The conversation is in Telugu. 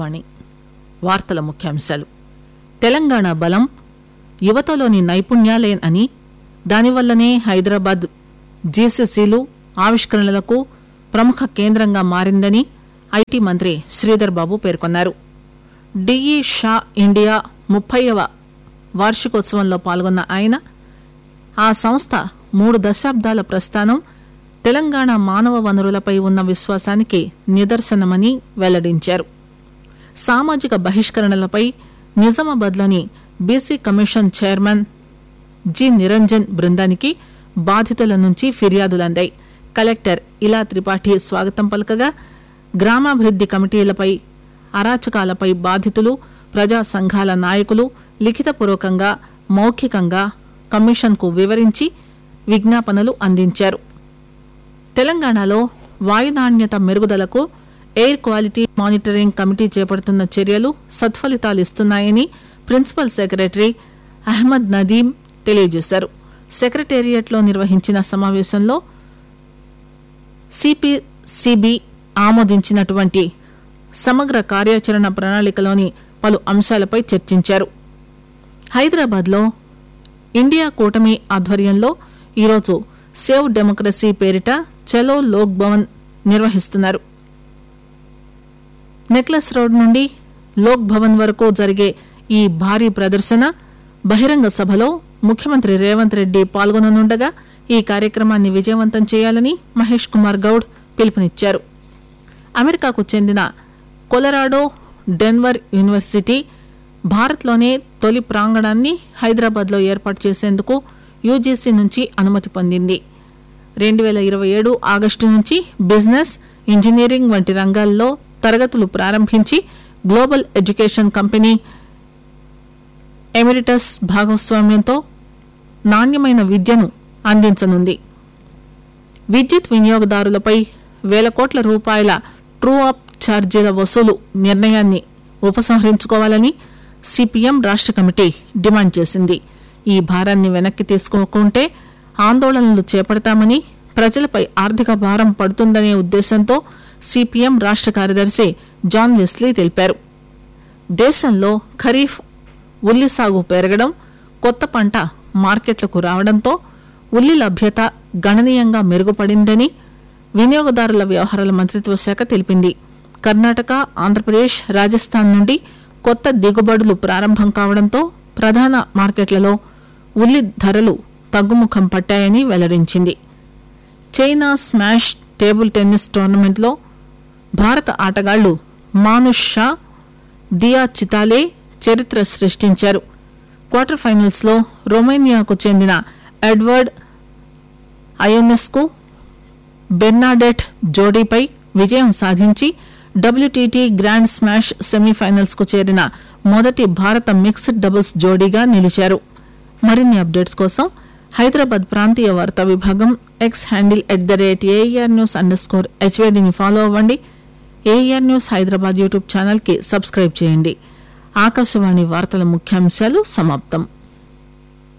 వాణి వార్తల ముఖ్యాంశాలు తెలంగాణ బలం యువతలోని నైపుణ్యాలే అని దానివల్లనే హైదరాబాద్ జీసీసీలు ఆవిష్కరణలకు ప్రముఖ కేంద్రంగా మారిందని ఐటీ మంత్రి శ్రీధర్ బాబు పేర్కొన్నారు డిఈ షా ఇండియా ముప్పైవ వార్షికోత్సవంలో పాల్గొన్న ఆయన ఆ సంస్థ మూడు దశాబ్దాల ప్రస్థానం తెలంగాణ మానవ వనరులపై ఉన్న విశ్వాసానికి నిదర్శనమని వెల్లడించారు సామాజిక బహిష్కరణలపై నిజామాబాద్లోని BC commission chairman G Niranjan బృందానికి బాధితుల నుంచి ఫిర్యాదులందాయి కలెక్టర్ ఇలా త్రిపాఠి స్వాగతం పలకగా గ్రామాభివృద్ది కమిటీలపై అరాచకాలపై బాధితులు ప్రజా సంఘాల నాయకులు లిఖితపూర్వకంగా మౌఖికంగా కమిషన్కు వివరించి విజ్ఞాపనలు అందించారు తెలంగాణలో వాయునాణ్యత మెరుగుదలకు ఎయిర్ క్వాలిటీ మానిటరింగ్ కమిటీ చేపడుతున్న చర్యలు సత్ఫలితాలిస్తున్నాయని ప్రిన్సిపల్ సెక్రటరీ అహ్మద్ నదీం తెలియజేశారు సెక్రటేరియట్లో నిర్వహించిన సమావేశంలో సిపిసిబి ఆమోదించినటువంటి సమగ్ర కార్యాచరణ ప్రణాళికలోని పలు అంశాలపై చర్చించారు హైదరాబాద్లో ఇండియా కూటమి ఆధ్వర్యంలో ఈరోజు సేవ్ డెమోక్రసీ పేరిట చలో లోక్ భవన్ నిర్వహిస్తున్నారు నెక్లెస్ రోడ్ నుండి లోక్ భవన్ వరకు జరిగే ఈ భారీ ప్రదర్శన బహిరంగ సభలో ముఖ్యమంత్రి రేవంత్ రెడ్డి పాల్గొననుండగా ఈ కార్యక్రమాన్ని విజయవంతం చేయాలని మహేష్ కుమార్ గౌడ్ పిలుపునిచ్చారు అమెరికాకు చెందిన కొలరాడో డెన్వర్ యూనివర్సిటీ భారత్లోనే తొలి ప్రాంగణాన్ని హైదరాబాద్లో ఏర్పాటు చేసేందుకు యూజీసీ నుంచి అనుమతి పొందింది రెండు వేల ఇరవై ఏడు ఆగస్టు నుంచి బిజినెస్ ఇంజనీరింగ్ వంటి రంగాల్లో తరగతులు ప్రారంభించి గ్లోబల్ ఎడ్యుకేషన్ కంపెనీ ఎమిరిటస్ భాగస్వామ్యంతో నాణ్యమైన విద్యను అందించనుంది విద్యుత్ వినియోగదారులపై వేల కోట్ల రూపాయల ట్రూ అప్ ఛార్జీల వసూలు నిర్ణయాన్ని ఉపసంహరించుకోవాలని సిపిఎం రాష్ట కమిటీ డిమాండ్ చేసింది ఈ భారాన్ని వెనక్కి తీసుకోకుంటే ఆందోళనలు చేపడతామని ప్రజలపై ఆర్థిక భారం పడుతుందనే ఉద్దేశంతో సిపిఎం రాష్ట కార్యదర్శి జాన్ వెస్లీ తెలిపారు దేశంలో ఖరీఫ్ ఉల్లి సాగు పెరగడం కొత్త పంట మార్కెట్లకు రావడంతో ఉల్లి లభ్యత గణనీయంగా మెరుగుపడిందని వినియోగదారుల వ్యవహారాల మంత్రిత్వ శాఖ తెలిపింది కర్ణాటక ఆంధ్రప్రదేశ్ రాజస్థాన్ నుండి కొత్త దిగుబడులు ప్రారంభం కావడంతో ప్రధాన మార్కెట్లలో ఉల్లి ధరలు తగ్గుముఖం పట్టాయని వెల్లడించింది చైనా స్మాష్ టేబుల్ టెన్నిస్ టోర్నమెంట్లో భారత ఆటగాళ్లు మానుష్ షా దియా చితాలే చరిత్ర సృష్టించారు క్వార్టర్ ఫైనల్స్ లో రొమేనియాకు చెందిన ఎడ్వర్డ్ అయోనెస్కు బెర్నాడెట్ జోడీపై విజయం సాధించి డబ్ల్యూటీటీ గ్రాండ్ స్మాష్ సెమీఫైనల్స్ కు చేరిన మొదటి భారత మిక్స్డ్ డబుల్స్ జోడీగా నిలిచారు మరిన్ని అప్డేట్స్ కోసం హైదరాబాద్ ప్రాంతీయ వార్తా విభాగం X handle at the rate AIR news underscore స్కోర్ హెచ్వేడిని ఫాలో అవ్వండి AIR news Hyderabad YouTube channel కి సబ్స్క్రైబ్ చేయండి ఆకాశవాణి వార్తల ముఖ్యాంశాలు సమాప్తం